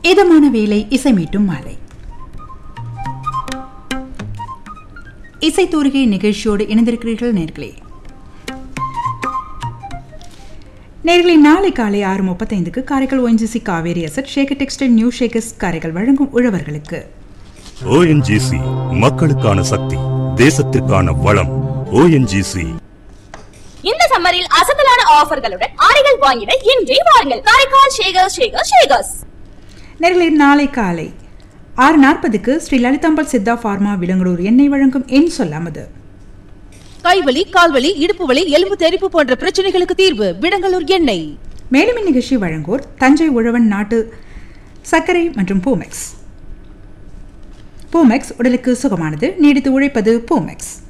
இதமான வேலை இசைமீட்டும் மாலை இசை தூரிகை நிகழ்ச்சியோடு இணைந்திருக்கிறீர்கள் நேர்களே நேர்களை நாளை காலை ஆறு முப்பத்தைந்துக்கு Karaikal ONGC Kaveri asset Shekar textile new Shekars Karaikal வழங்கும் உழவர்களுக்கு ஓஎன்ஜிசி மக்களுக்கான சக்தி தேசத்திற்கான வளம் ஓஎன்ஜிசி இந்த சம்மரில் அசத்தலான ஆஃபர்களுடன் ஆடைகள் வாங்கிட இன்றே வாருங்கள் காரைக்கால் ஷேகர் ஷேகர் ஷேகர்ஸ் நேர்களை நாளை காலை ஆறு நாற்பதுக்கு ஸ்ரீ லலிதாம்பாள் சித்தா ஃபார்மா விலங்கலூர் எண்ணெய் வழங்கும் என் சொல்லாமது கைவலி கால்வலி இடுப்பு வலி எலும்பு தெறிப்பு போன்ற பிரச்சனைகளுக்கு தீர்வு விடங்கலூர் எண்ணெய் மேலும் இந்நிகழ்ச்சி வழங்குவோர் தஞ்சை உழவன் நாட்டு சர்க்கரை மற்றும் பூமெக்ஸ் பூமெக்ஸ் உடலுக்கு சுகமானது நீடித்து உழைப்பது பூமெக்ஸ்